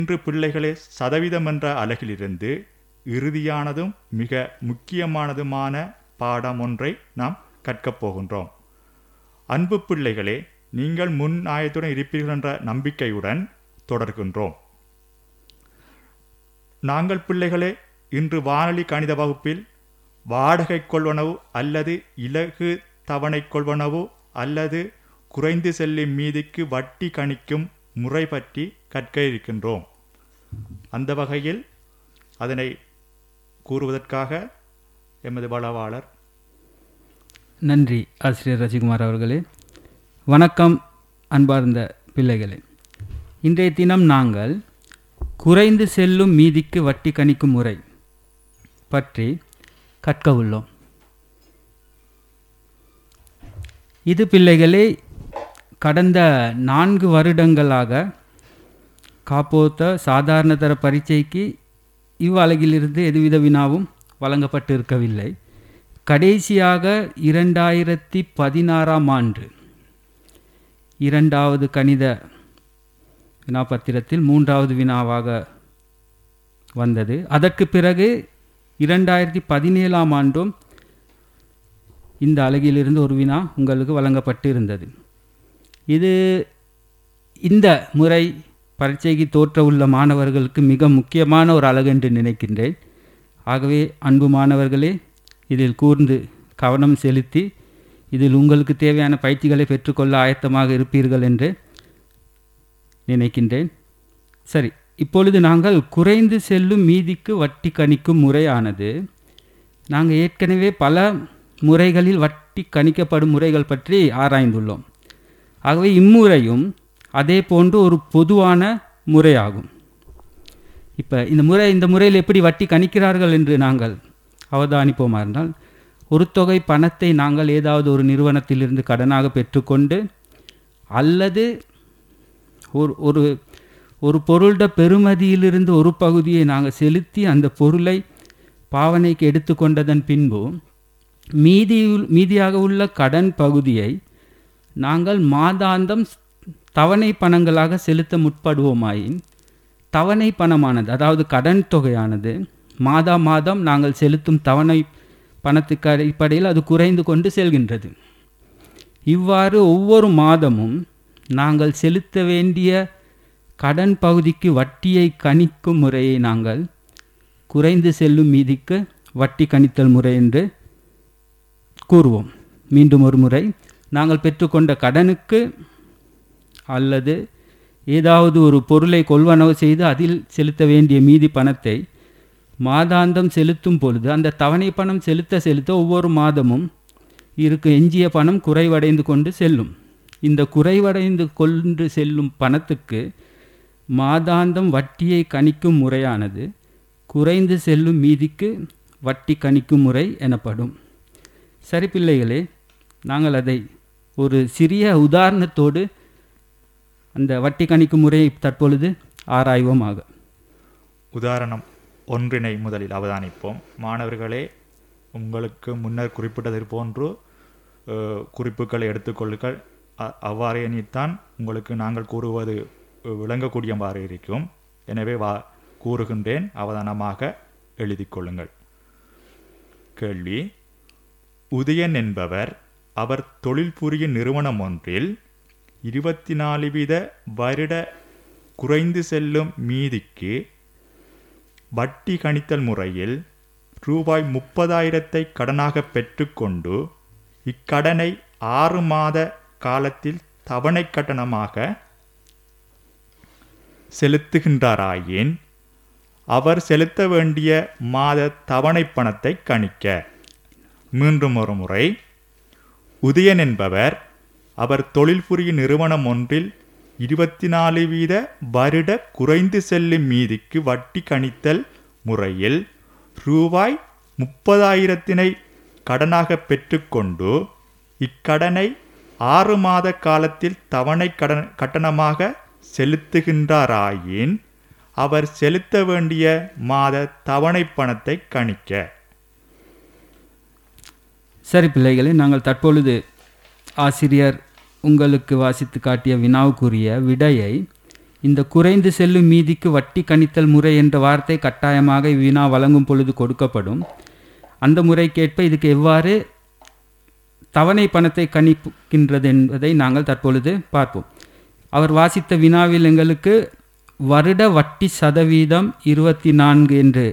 இன்று பிள்ளைகளே சதவீதம் என்ற அலகிலிருந்து இறுதியானதும் மிக முக்கியமானதுமான பாடம் ஒன்றை நாம் கற்கப் போகின்றோம் அன்பு பிள்ளைகளே நீங்கள் முன் ஆயத்துடன் இருப்பீர்கள் என்ற நம்பிக்கையுடன் தொடர்கின்றோம் நாங்கள் பிள்ளைகளே இன்று வானொலி கணித வகுப்பில் வாடகை கொள்வனவு அல்லது இலகு தவணை கொள்வனவு அல்லது குறைந்து செல்லும் மீதிக்கு வட்டி கணிக்கும் முறை பற்றி கற்க இருக்கின்றோம் அந்த வகையில் அதனை கூறுவதற்காக எமது வளவாளர் நன்றி ஆசிரியர் ரஜிகுமார் அவர்களே வணக்கம் அன்பார்ந்த பிள்ளைகளே இன்றைய தினம் நாங்கள் குறைந்து செல்லும் மீதிக்கு வட்டி கணிக்கும் முறை பற்றி கற்க உள்ளோம் இது பிள்ளைகளே கடந்த நான்கு வருடங்களாக காப்போத்த சாதாரணதர பரீட்சைக்கு இவ்வழகிலிருந்து எதுவித வினாவும் வழங்கப்பட்டு இருக்கவில்லை கடைசியாக இரண்டாயிரத்தி பதினாறாம் ஆண்டு இரண்டாவது கணித வினாபத்திரத்தில் மூன்றாவது வினாவாக வந்தது அதற்கு பிறகு இரண்டாயிரத்தி பதினேழாம் ஆண்டும் இந்த அலகிலிருந்து ஒரு வினா உங்களுக்கு வழங்கப்பட்டு இருந்தது இது இந்த முறை பரீட்சைக்கு தோற்ற உள்ள மாணவர்களுக்கு மிக முக்கியமான ஒரு அழகு என்று நினைக்கின்றேன் ஆகவே அன்பு மாணவர்களே இதில் கூர்ந்து கவனம் செலுத்தி இதில் உங்களுக்கு தேவையான பயிற்சிகளை பெற்றுக்கொள்ள ஆயத்தமாக இருப்பீர்கள் என்று நினைக்கின்றேன் சரி இப்பொழுது நாங்கள் குறைந்து செல்லும் மீதிக்கு வட்டி கணிக்கும் முறையானது நாங்கள் ஏற்கனவே பல முறைகளில் வட்டி கணிக்கப்படும் முறைகள் பற்றி ஆராய்ந்துள்ளோம் ஆகவே இம்முறையும் அதே போன்று ஒரு பொதுவான முறையாகும் இப்போ இந்த முறை இந்த முறையில் எப்படி வட்டி கணிக்கிறார்கள் என்று நாங்கள் அவதானிப்போமா இருந்தால் ஒரு தொகை பணத்தை நாங்கள் ஏதாவது ஒரு நிறுவனத்திலிருந்து கடனாக பெற்றுக்கொண்டு அல்லது ஒரு ஒரு ஒரு பொருளோட பெறுமதியிலிருந்து ஒரு பகுதியை நாங்கள் செலுத்தி அந்த பொருளை பாவனைக்கு எடுத்துக்கொண்டதன் பின்பு மீதி மீதியாக உள்ள கடன் பகுதியை நாங்கள் மாதாந்தம் தவணை பணங்களாக செலுத்த முற்படுவோமாயின் தவணை பணமானது அதாவது கடன் தொகையானது மாதா மாதம் நாங்கள் செலுத்தும் தவணை பணத்துக்கு அடிப்படையில் அது குறைந்து கொண்டு செல்கின்றது இவ்வாறு ஒவ்வொரு மாதமும் நாங்கள் செலுத்த வேண்டிய கடன் பகுதிக்கு வட்டியை கணிக்கும் முறையை நாங்கள் குறைந்து செல்லும் மீதிக்கு வட்டி கணித்தல் முறை என்று கூறுவோம் மீண்டும் ஒரு முறை நாங்கள் பெற்றுக்கொண்ட கடனுக்கு அல்லது ஏதாவது ஒரு பொருளை கொள்வனவு செய்து அதில் செலுத்த வேண்டிய மீதி பணத்தை மாதாந்தம் செலுத்தும் பொழுது அந்த தவணை பணம் செலுத்த செலுத்த ஒவ்வொரு மாதமும் இருக்கு எஞ்சிய பணம் குறைவடைந்து கொண்டு செல்லும் இந்த குறைவடைந்து கொண்டு செல்லும் பணத்துக்கு மாதாந்தம் வட்டியை கணிக்கும் முறையானது குறைந்து செல்லும் மீதிக்கு வட்டி கணிக்கும் முறை எனப்படும் சரி பிள்ளைகளே நாங்கள் அதை ஒரு சிறிய உதாரணத்தோடு அந்த வட்டி கணிக்கும் முறையை தற்பொழுது ஆராய்வோமாக உதாரணம் ஒன்றினை முதலில் அவதானிப்போம் மாணவர்களே உங்களுக்கு முன்னர் குறிப்பிட்டது போன்று அஹ், குறிப்புகளை எடுத்துக்கொள்ளுங்கள் அ- அவ்வாறு எண்ணித்தான் உங்களுக்கு நாங்கள் கூறுவது அஹ், விளங்கக்கூடியவாறு இருக்கும் எனவே வா கூறுகின்றேன் அவதானமாக எழுதிக் கொள்ளுங்கள் கேள்வி உதயன் என்பவர் அவர் தொழில் புரியும் நிறுவனம் ஒன்றில் இருபத்தி நாலு வீத வருட குறைந்து செல்லும் மீதிக்கு வட்டி கணித்தல் முறையில் ரூபாய் முப்பதாயிரத்தை கடனாக பெற்றுக்கொண்டு இக்கடனை ஆறு மாத காலத்தில் தவணை கட்டணமாக செலுத்துகின்றாராயின் அவர் செலுத்த வேண்டிய மாத தவணை பணத்தை கணிக்க மீண்டும் ஒரு முறை உதயன் என்பவர் அவர் தொழில் புரியும் நிறுவனம் ஒன்றில் இருபத்தி நாலு வீத வருட குறைந்து செல்லும் மீதிக்கு வட்டி கணித்தல் முறையில் ரூபாய் முப்பதாயிரத்தினை கடனாக பெற்றுக்கொண்டு இக்கடனை ஆறு மாத காலத்தில் தவணை கடன் கட்டணமாக செலுத்துகின்றாராயின் அவர் செலுத்த வேண்டிய மாத தவணை பணத்தை கணிக்க சரி பிள்ளைகளே நாங்கள் தற்பொழுது ஆசிரியர் உங்களுக்கு வாசித்து காட்டிய வினாவுக்குரிய விடையை இந்த குறைந்து செல்லும் மீதிக்கு வட்டி கணித்தல் முறை என்ற வார்த்தை கட்டாயமாக வினா வழங்கும் பொழுது கொடுக்கப்படும் அந்த முறைக்கேற்ப இதுக்கு எவ்வாறு தவணை பணத்தை கணிக்கின்றது என்பதை நாங்கள் தற்பொழுது பார்ப்போம் அவர் வாசித்த வினாவில் எங்களுக்கு வருட வட்டி சதவீதம் இருபத்தி நான்கு என்று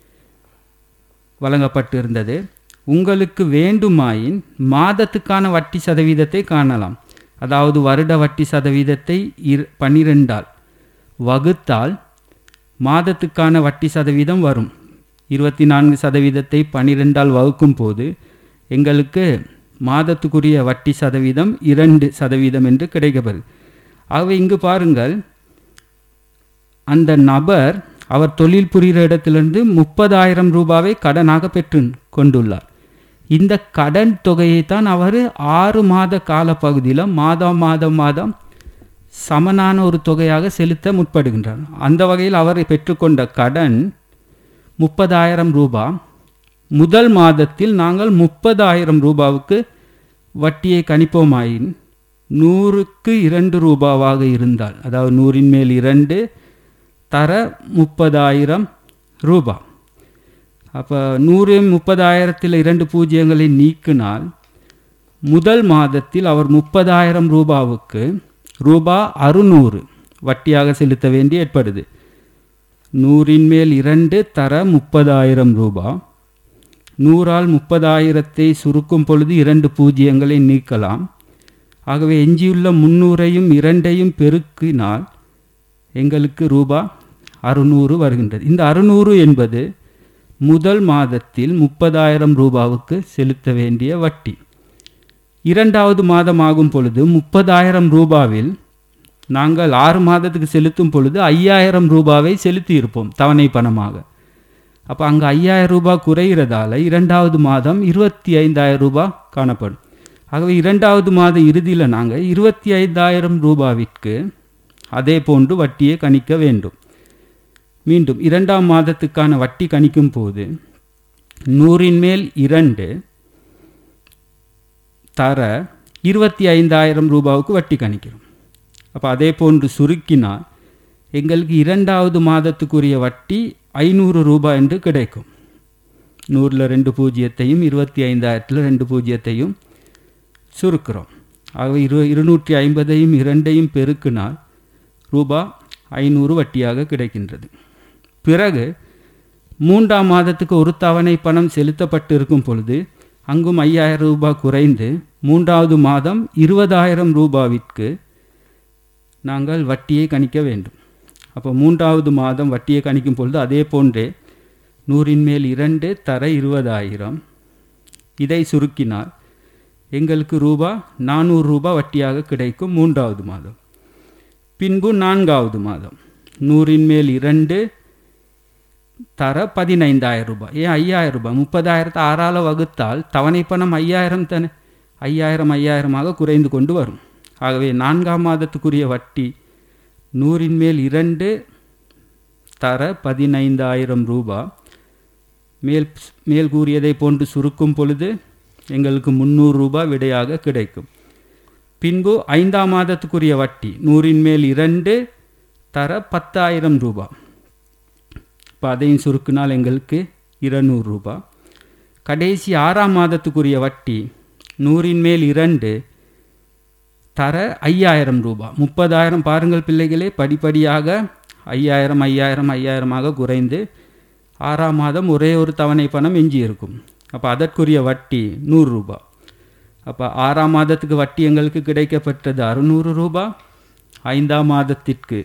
வழங்கப்பட்டிருந்தது உங்களுக்கு வேண்டுமாயின் மாதத்துக்கான வட்டி சதவீதத்தை காணலாம் அதாவது வருட வட்டி சதவீதத்தை இரு பன்னிரெண்டால் வகுத்தால் மாதத்துக்கான வட்டி சதவீதம் வரும் இருபத்தி நான்கு சதவீதத்தை பன்னிரெண்டால் வகுக்கும் போது எங்களுக்கு மாதத்துக்குரிய வட்டி சதவீதம் இரண்டு சதவீதம் என்று கிடைக்கப்பெறுது ஆகவே இங்கு பாருங்கள் அந்த நபர் அவர் தொழில் புரிகிற இடத்திலிருந்து முப்பதாயிரம் ரூபாவை கடனாக பெற்று கொண்டுள்ளார் இந்த கடன் தொகையை தான் அவர் ஆறு மாத காலப்பகுதியில் மாதம் மாதம் மாதம் சமனான ஒரு தொகையாக செலுத்த முற்படுகின்றார் அந்த வகையில் அவர் பெற்றுக்கொண்ட கடன் முப்பதாயிரம் ரூபாய் முதல் மாதத்தில் நாங்கள் முப்பதாயிரம் ரூபாவுக்கு வட்டியை கணிப்போமாயின் நூறுக்கு இரண்டு ரூபாவாக இருந்தால் அதாவது நூறின் மேல் இரண்டு தர முப்பதாயிரம் ரூபாய் அப்போ நூறு முப்பதாயிரத்தில் இரண்டு பூஜ்ஜியங்களை நீக்கினால் முதல் மாதத்தில் அவர் முப்பதாயிரம் ரூபாவுக்கு ரூபா அறுநூறு வட்டியாக செலுத்த வேண்டி ஏற்படுது நூறின் மேல் இரண்டு தர முப்பதாயிரம் ரூபாய் நூறால் முப்பதாயிரத்தை சுருக்கும் பொழுது இரண்டு பூஜ்ஜியங்களை நீக்கலாம் ஆகவே எஞ்சியுள்ள முன்னூறையும் இரண்டையும் பெருக்கினால் எங்களுக்கு ரூபா அறுநூறு வருகின்றது இந்த அறுநூறு என்பது முதல் மாதத்தில் முப்பதாயிரம் ரூபாவுக்கு செலுத்த வேண்டிய வட்டி இரண்டாவது மாதம் ஆகும் பொழுது முப்பதாயிரம் ரூபாவில் நாங்கள் ஆறு மாதத்துக்கு செலுத்தும் பொழுது ஐயாயிரம் ரூபாவை செலுத்தி இருப்போம் தவணை பணமாக அப்போ அங்கே ஐயாயிரம் ரூபாய் குறைகிறதால இரண்டாவது மாதம் இருபத்தி ஐந்தாயிரம் ரூபாய் காணப்படும் ஆகவே இரண்டாவது மாத இறுதியில் நாங்கள் இருபத்தி ஐந்தாயிரம் ரூபாவிற்கு அதே போன்று வட்டியை கணிக்க வேண்டும் மீண்டும் இரண்டாம் மாதத்துக்கான வட்டி கணிக்கும் போது நூறின் மேல் இரண்டு தர இருபத்தி ஐந்தாயிரம் ரூபாவுக்கு வட்டி கணிக்கிறோம் அப்போ அதே போன்று சுருக்கினால் எங்களுக்கு இரண்டாவது மாதத்துக்குரிய வட்டி ஐநூறு ரூபாய் என்று கிடைக்கும் நூறில் ரெண்டு பூஜ்ஜியத்தையும் இருபத்தி ஐந்தாயிரத்தில் ரெண்டு பூஜ்ஜியத்தையும் சுருக்கிறோம் ஆகவே இரு இருநூற்றி ஐம்பதையும் இரண்டையும் பெருக்கினால் ரூபா ஐநூறு வட்டியாக கிடைக்கின்றது பிறகு மூன்றாம் மாதத்துக்கு ஒரு தவணை பணம் செலுத்தப்பட்டு இருக்கும் பொழுது அங்கும் ஐயாயிரம் ரூபாய் குறைந்து மூன்றாவது மாதம் இருபதாயிரம் ரூபாவிற்கு நாங்கள் வட்டியை கணிக்க வேண்டும் அப்போ மூன்றாவது மாதம் வட்டியை கணிக்கும் பொழுது அதே போன்றே நூறின் மேல் இரண்டு தர இருபதாயிரம் இதை சுருக்கினால் எங்களுக்கு ரூபா நானூறு ரூபாய் வட்டியாக கிடைக்கும் மூன்றாவது மாதம் பின்பு நான்காவது மாதம் நூறின் மேல் இரண்டு தர பதினைந்தாயிரம் ரூபாய் ஏன் ஐயாயிரம் ரூபாய் முப்பதாயிரத்தை ஆறால் வகுத்தால் தவணை பணம் ஐயாயிரம் தானே ஐயாயிரம் ஐயாயிரமாக குறைந்து கொண்டு வரும் ஆகவே நான்காம் மாதத்துக்குரிய வட்டி நூறின் மேல் இரண்டு தர பதினைந்தாயிரம் ரூபாய் மேல் மேல் கூறியதை போன்று சுருக்கும் பொழுது எங்களுக்கு முந்நூறு ரூபாய் விடையாக கிடைக்கும் பின்பு ஐந்தாம் மாதத்துக்குரிய வட்டி நூறின் மேல் இரண்டு தர பத்தாயிரம் ரூபாய் இப்போ அதையும் சுருக்கினால் எங்களுக்கு இருநூறு ரூபாய் கடைசி ஆறாம் மாதத்துக்குரிய வட்டி நூறின் மேல் இரண்டு தர ஐயாயிரம் ரூபாய் முப்பதாயிரம் பாருங்கள் பிள்ளைகளே படிப்படியாக ஐயாயிரம் ஐயாயிரம் ஐயாயிரமாக குறைந்து ஆறாம் மாதம் ஒரே ஒரு தவணை பணம் எஞ்சி இருக்கும் அப்போ அதற்குரிய வட்டி நூறு ரூபாய் அப்போ ஆறாம் மாதத்துக்கு வட்டி எங்களுக்கு கிடைக்கப்பட்டது அறுநூறு ரூபாய் ஐந்தாம் மாதத்திற்கு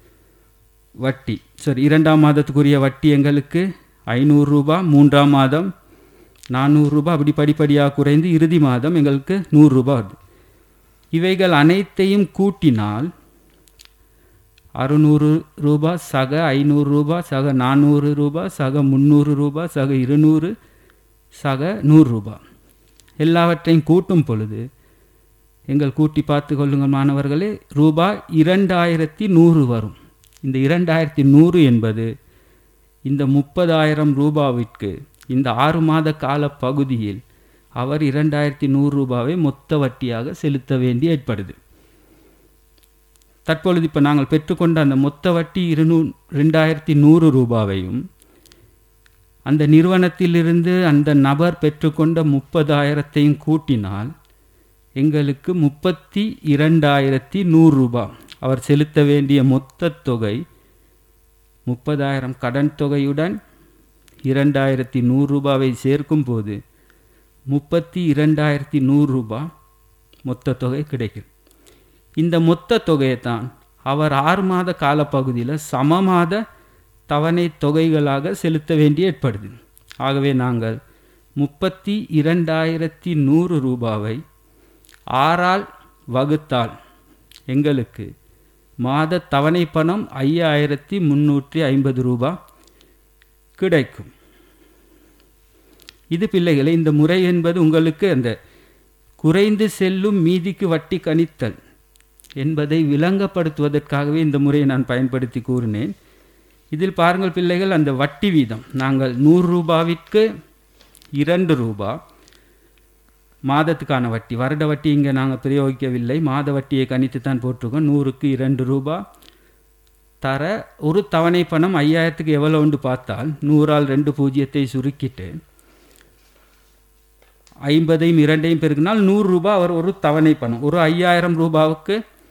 வட்டி சரி இரண்டாம் மாதத்துக்குரிய வட்டி எங்களுக்கு ஐநூறு ரூபாய் மூன்றாம் மாதம் நானூறு ரூபாய் அப்படி படிப்படியாக குறைந்து இறுதி மாதம் எங்களுக்கு நூறு ரூபாய் வருது இவைகள் அனைத்தையும் கூட்டினால் அறுநூறு ரூபாய் சக ஐநூறு ரூபாய் சக நானூறு ரூபாய் சக முந்நூறு ரூபாய் சக இருநூறு சக நூறு ரூபாய் எல்லாவற்றையும் கூட்டும் பொழுது எங்கள் கூட்டி பார்த்து கொள்ளுங்கள் மாணவர்களே ரூபாய் இரண்டாயிரத்தி நூறு வரும் இந்த இரண்டாயிரத்தி நூறு என்பது இந்த முப்பதாயிரம் ரூபாவிற்கு இந்த ஆறு மாத கால பகுதியில் அவர் இரண்டாயிரத்தி நூறு ரூபாவை மொத்த வட்டியாக செலுத்த வேண்டி ஏற்படுது தற்பொழுது இப்போ நாங்கள் பெற்றுக்கொண்ட அந்த மொத்த வட்டி இருநூ ரெண்டாயிரத்தி நூறு ரூபாவையும் அந்த நிறுவனத்திலிருந்து அந்த நபர் பெற்றுக்கொண்ட முப்பதாயிரத்தையும் கூட்டினால் எங்களுக்கு முப்பத்தி இரண்டாயிரத்தி நூறு ரூபாய் அவர் செலுத்த வேண்டிய மொத்த தொகை முப்பதாயிரம் கடன் தொகையுடன் இரண்டாயிரத்தி நூறு ரூபாவை சேர்க்கும் போது முப்பத்தி இரண்டாயிரத்தி நூறு ரூபாய் மொத்த தொகை கிடைக்கும் இந்த மொத்த தொகையை தான் அவர் ஆறு மாத காலப்பகுதியில் சமமாத தவணை தொகைகளாக செலுத்த வேண்டி ஏற்படுது ஆகவே நாங்கள் முப்பத்தி இரண்டாயிரத்தி நூறு ரூபாவை ஆறால் வகுத்தால் எங்களுக்கு மாத தவணை பணம் ஐயாயிரத்தி முந்நூற்றி ஐம்பது ரூபாய் கிடைக்கும் இது பிள்ளைகளை இந்த முறை என்பது உங்களுக்கு அந்த குறைந்து செல்லும் மீதிக்கு வட்டி கணித்தல் என்பதை விளங்கப்படுத்துவதற்காகவே இந்த முறையை நான் பயன்படுத்தி கூறினேன் இதில் பாருங்கள் பிள்ளைகள் அந்த வட்டி வீதம் நாங்கள் நூறு ரூபாவிற்கு இரண்டு ரூபா மாதத்துக்கான வட்டி வருட வட்டி இங்கே நாங்கள் பிரயோகிக்கவில்லை மாத வட்டியை கணித்து தான் போட்டிருக்கோம் நூறுக்கு இரண்டு ரூபா தர ஒரு தவணை பணம் ஐயாயிரத்துக்கு எவ்வளோன்னு பார்த்தால் நூறால் ரெண்டு பூஜ்ஜியத்தை சுருக்கிட்டு ஐம்பதையும் இரண்டையும் பெருக்கினால் நூறு ரூபாய் அவர் ஒரு தவணை பணம் ஒரு ஐயாயிரம் ரூபாவுக்கு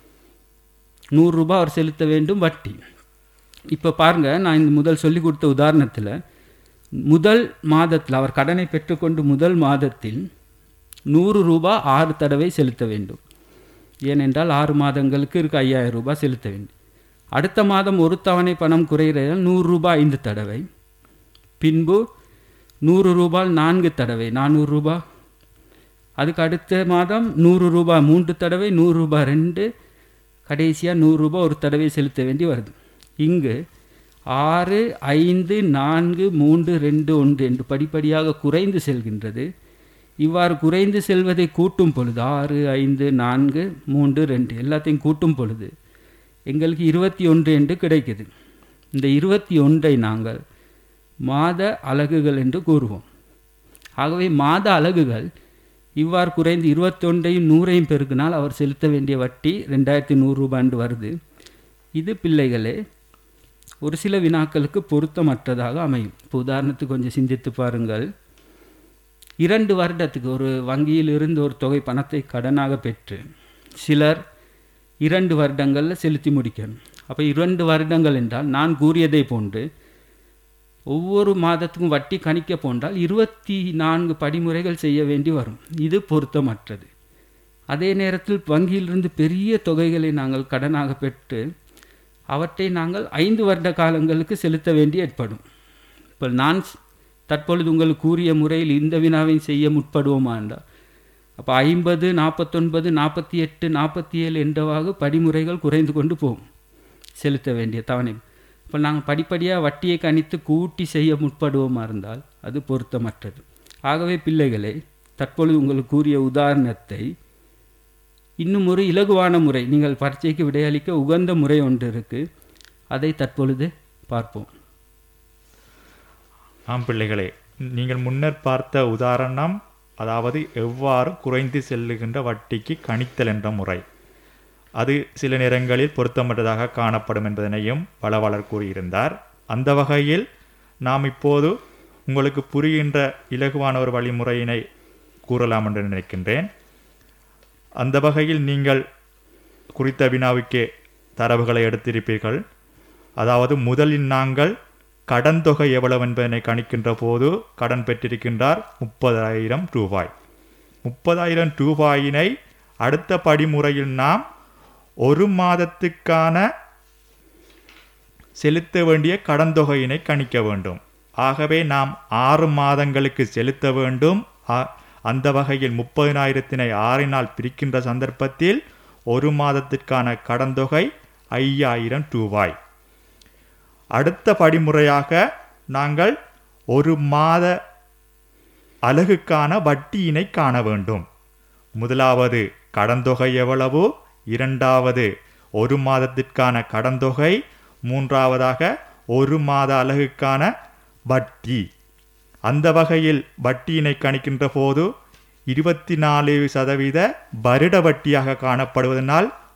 நூறு ரூபாய் அவர் செலுத்த வேண்டும் வட்டி இப்போ பாருங்கள் நான் இந்த முதல் சொல்லி கொடுத்த உதாரணத்தில் முதல் மாதத்தில் அவர் கடனை பெற்றுக்கொண்டு முதல் மாதத்தில் நூறு ரூபாய் ஆறு தடவை செலுத்த வேண்டும் ஏனென்றால் ஆறு மாதங்களுக்கு இருக்க ஐயாயிரம் ரூபாய் செலுத்த வேண்டும் அடுத்த மாதம் ஒரு தவணை பணம் குறைகிறதால் நூறு ரூபாய் ஐந்து தடவை பின்பு நூறு ரூபாய் நான்கு தடவை நானூறு ரூபாய் அதுக்கு அடுத்த மாதம் நூறு ரூபாய் மூன்று தடவை நூறு ரூபாய் ரெண்டு கடைசியாக நூறு ரூபாய் ஒரு தடவை செலுத்த வேண்டி வருது இங்கு ஆறு ஐந்து நான்கு மூன்று ரெண்டு ஒன்று என்று படிப்படியாக குறைந்து செல்கின்றது இவ்வாறு குறைந்து செல்வதை கூட்டும் பொழுது ஆறு ஐந்து நான்கு மூன்று ரெண்டு எல்லாத்தையும் கூட்டும் பொழுது எங்களுக்கு இருபத்தி ஒன்று என்று கிடைக்குது இந்த இருபத்தி ஒன்றை நாங்கள் மாத அலகுகள் என்று கூறுவோம் ஆகவே மாத அலகுகள் இவ்வாறு குறைந்து இருபத்தொன்றையும் நூறையும் பெருக்கினால் அவர் செலுத்த வேண்டிய வட்டி ரெண்டாயிரத்தி நூறு ரூபாண்டு வருது இது பிள்ளைகளே ஒரு சில வினாக்களுக்கு பொருத்தமற்றதாக அமையும் இப்போ உதாரணத்துக்கு கொஞ்சம் சிந்தித்து பாருங்கள் இரண்டு வருடத்துக்கு ஒரு வங்கியில் இருந்து ஒரு தொகை பணத்தை கடனாக பெற்று சிலர் இரண்டு வருடங்களில் செலுத்தி முடிக்கணும் அப்போ இரண்டு வருடங்கள் என்றால் நான் கூறியதை போன்று ஒவ்வொரு மாதத்துக்கும் வட்டி கணிக்க போன்றால் இருபத்தி நான்கு படிமுறைகள் செய்ய வேண்டி வரும் இது பொருத்தமற்றது அதே நேரத்தில் வங்கியிலிருந்து பெரிய தொகைகளை நாங்கள் கடனாக பெற்று அவற்றை நாங்கள் ஐந்து வருட காலங்களுக்கு செலுத்த வேண்டி ஏற்படும் இப்போ நான் தற்பொழுது உங்களுக்கு கூறிய முறையில் இந்த வினாவை செய்ய முற்படுவோமா என்றால் அப்போ ஐம்பது நாற்பத்தொன்பது நாற்பத்தி எட்டு நாற்பத்தி ஏழு என்றவாக படிமுறைகள் குறைந்து கொண்டு போகும் செலுத்த வேண்டிய தவணை இப்போ நாங்கள் படிப்படியாக வட்டியை கணித்து கூட்டி செய்ய முற்படுவோமா இருந்தால் அது பொருத்தமற்றது ஆகவே பிள்ளைகளே தற்பொழுது உங்களுக்கு கூறிய உதாரணத்தை இன்னும் ஒரு இலகுவான முறை நீங்கள் பரீட்சைக்கு விடையளிக்க உகந்த முறை ஒன்று இருக்குது அதை தற்பொழுது பார்ப்போம் ஆம் பிள்ளைகளே நீங்கள் முன்னர் பார்த்த உதாரணம் அதாவது எவ்வாறு குறைந்து செல்லுகின்ற வட்டிக்கு கணித்தல் என்ற முறை அது சில நேரங்களில் பொருத்தமற்றதாக காணப்படும் என்பதனையும் வளவலர் கூறியிருந்தார் அந்த வகையில் நாம் இப்போது உங்களுக்கு புரிகின்ற இலகுவான ஒரு வழிமுறையினை கூறலாம் என்று நினைக்கின்றேன் அந்த வகையில் நீங்கள் குறித்த வினாவுக்கே தரவுகளை எடுத்திருப்பீர்கள் அதாவது முதலில் நாங்கள் கடன் தொகை எவ்வளவு என்பதனை கணிக்கின்ற போது கடன் பெற்றிருக்கின்றார் முப்பதாயிரம் ரூபாய் முப்பதாயிரம் ரூபாயினை அடுத்த படிமுறையில் நாம் ஒரு மாதத்துக்கான செலுத்த வேண்டிய கடன் தொகையினை கணிக்க வேண்டும் ஆகவே நாம் ஆறு மாதங்களுக்கு செலுத்த வேண்டும் ஆ- அந்த வகையில் முப்பதினாயிரத்தினை ஆறினால் பிரிக்கின்ற சந்தர்ப்பத்தில் ஒரு மாதத்திற்கான கடன் தொகை ஐயாயிரம் ரூபாய் அடுத்த படிமுறையாக நாங்கள் ஒரு மாத அலகுக்கான வட்டியினை காண வேண்டும் முதலாவது கடன் தொகை எவ்வளவு இரண்டாவது ஒரு மாதத்திற்கான கடன் தொகை மூன்றாவதாக ஒரு மாத அலகுக்கான வட்டி அந்த வகையில் வட்டியினை கணிக்கின்ற போது இருபத்தி நாலு சதவீத வருட வட்டியாக காணப்படுவதனால்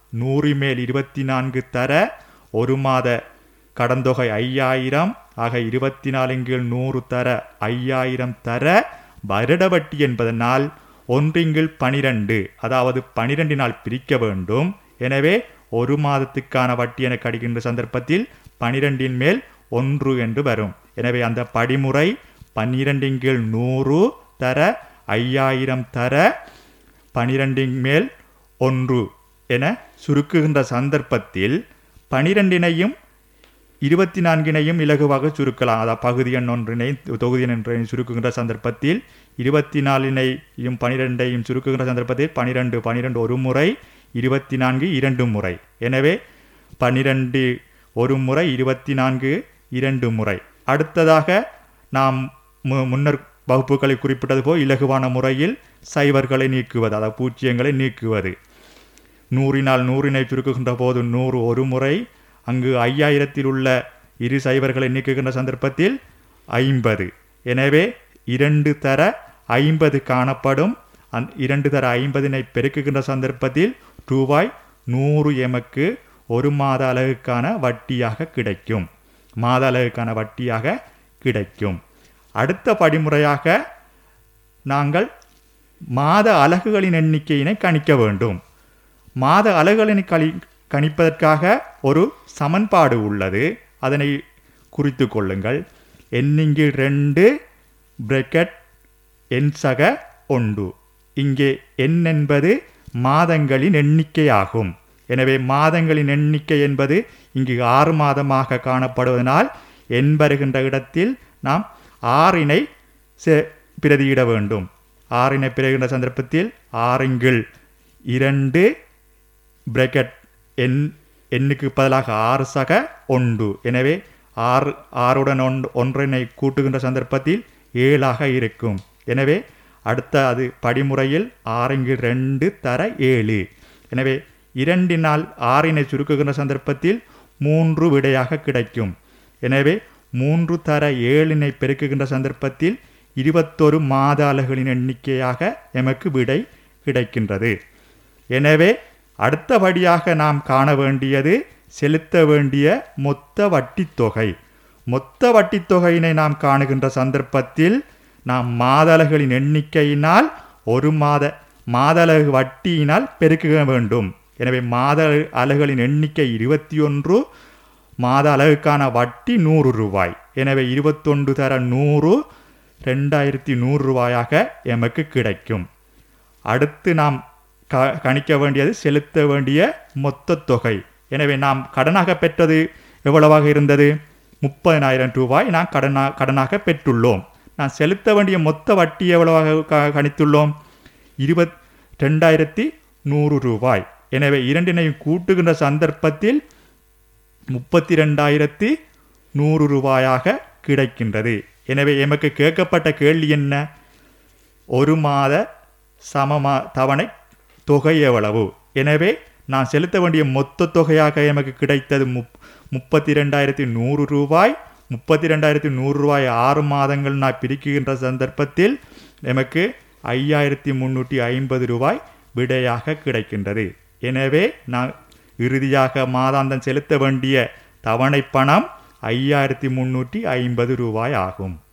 நூறு மேல் இருபத்தி நான்கு தர ஒரு மாத கடந்தொகை ஐயாயிரம் ஆக இருபத்தி நாலின் கீழ் நூறு தர ஐயாயிரம் தர வருட வட்டி என்பதனால் ஒன்றின்கீழ் பனிரெண்டு அதாவது பனிரெண்டினால் பிரிக்க வேண்டும் எனவே ஒரு மாதத்துக்கான வட்டி என கிடைக்கின்ற சந்தர்ப்பத்தில் பனிரெண்டின் மேல் ஒன்று என்று வரும் எனவே அந்த படிமுறை பன்னிரெண்டின் கீழ் நூறு தர ஐயாயிரம் தர பனிரெண்டின் மேல் ஒன்று என சுருக்குகின்ற சந்தர்ப்பத்தில் பனிரெண்டினையும் இருபத்தி நான்கினையும் இலகுவாக சுருக்கலாம் அதாவது பகுதி எண் ஒன்றினை தொகுதி எண் ஒன்றினை சுருக்குகின்ற சந்தர்ப்பத்தில் இருபத்தி நாலினையும் பனிரெண்டையும் சுருக்குகின்ற சந்தர்ப்பத்தில் பனிரெண்டு பனிரெண்டு ஒரு முறை இருபத்தி நான்கு இரண்டு முறை எனவே பனிரெண்டு ஒரு முறை இருபத்தி நான்கு இரண்டு முறை அடுத்ததாக நாம் மு- முன்னர் வகுப்புகளை குறிப்பிட்டது போல் இலகுவான முறையில் சைவர்களை நீக்குவது அதாவது பூஜ்ஜியங்களை நீக்குவது நூறினால் நூறினை சுருக்குகின்ற போது நூறு ஒரு முறை அங்கு ஐயாயிரத்தில் உள்ள இரு சைவர்களை நீக்குகின்ற சந்தர்ப்பத்தில் ஐம்பது எனவே இரண்டு தர ஐம்பது காணப்படும் அந் இரண்டு தர ஐம்பதினை பெருக்குகின்ற சந்தர்ப்பத்தில் ரூபாய் நூறு எமக்கு ஒரு மாத அலகுக்கான வட்டியாக கிடைக்கும் மாத அலகுக்கான வட்டியாக கிடைக்கும் அடுத்த படிமுறையாக நாங்கள் மாத அலகுகளின் எண்ணிக்கையினை கணிக்க வேண்டும் மாத அலகுகளினை கழி கணிப்பதற்காக ஒரு சமன்பாடு உள்ளது அதனை குறித்து கொள்ளுங்கள் எண்ணிங்கு ரெண்டு பிரக்கெட் எண் சக ஒன்று இங்கே எண் என்பது மாதங்களின் எண்ணிக்கையாகும் எனவே மாதங்களின் எண்ணிக்கை என்பது இங்கு ஆறு மாதமாக காணப்படுவதனால் எண் வருகின்ற இடத்தில் நாம் ஆறினை செ- பிரதியிட வேண்டும் ஆறினை பிறகின்ற சந்தர்ப்பத்தில் ஆறுங்கில் இரண்டு பிரக்கெட் எண் எண்ணுக்கு பதிலாக ஆறு சக ஒன்று எனவே ஆறு ஆறுடன் ஒன் ஒன்றினை கூட்டுகின்ற சந்தர்ப்பத்தில் ஏழாக இருக்கும் எனவே அடுத்த அது படிமுறையில் ஆறுங்கு ரெண்டு தர ஏழு எனவே இரண்டினால் ஆறினை சுருக்குகின்ற சந்தர்ப்பத்தில் மூன்று விடையாக கிடைக்கும் எனவே மூன்று தர ஏழினை பெருக்குகின்ற சந்தர்ப்பத்தில் இருபத்தொரு மாத அலகுகளின் எண்ணிக்கையாக எமக்கு விடை கிடைக்கின்றது எனவே அடுத்தபடியாக நாம் காண வேண்டியது செலுத்த வேண்டிய மொத்த வட்டித் தொகை மொத்த வட்டித் தொகையினை நாம் காணுகின்ற சந்தர்ப்பத்தில் நாம் மாதளகளின் எண்ணிக்கையினால் ஒரு மாத மாதளகு வட்டியினால் பெருக்க வேண்டும் எனவே மாத அலகுகளின் எண்ணிக்கை இருபத்தி ஒன்று மாத அலகுக்கான வட்டி நூறு ரூபாய் எனவே இருபத்தொன்று தர நூறு ரெண்டாயிரத்தி நூறு ரூபாயாக எமக்கு கிடைக்கும் அடுத்து நாம் க கணிக்க வேண்டியது செலுத்த வேண்டிய மொத்த தொகை எனவே நாம் கடனாக பெற்றது எவ்வளவாக இருந்தது முப்பதினாயிரம் ரூபாய் நாம் கடனா கடனாக பெற்றுள்ளோம் நான் செலுத்த வேண்டிய மொத்த வட்டி எவ்வளவாக க- கணித்துள்ளோம் இருபத் ரெண்டாயிரத்தி நூறு ரூபாய் எனவே இரண்டினையும் கூட்டுகின்ற சந்தர்ப்பத்தில் முப்பத்தி ரெண்டாயிரத்தி நூறு ரூபாயாக கிடைக்கின்றது எனவே எமக்கு கேட்கப்பட்ட கேள்வி என்ன ஒரு மாத சமமா தவணை தொகை எவ்வளவு எனவே நான் செலுத்த வேண்டிய மொத்த தொகையாக எமக்கு கிடைத்தது முப் முப்பத்தி ரெண்டாயிரத்தி நூறு ரூபாய் முப்பத்தி ரெண்டாயிரத்தி நூறு ரூபாய் ஆறு மாதங்கள் நான் பிரிக்குகின்ற சந்தர்ப்பத்தில் எமக்கு ஐயாயிரத்தி முந்நூற்றி ஐம்பது ரூபாய் விடையாக கிடைக்கின்றது எனவே நான் இறுதியாக மாதாந்தம் செலுத்த வேண்டிய தவணை பணம் ஐயாயிரத்தி முந்நூற்றி ஐம்பது ரூபாய் ஆகும்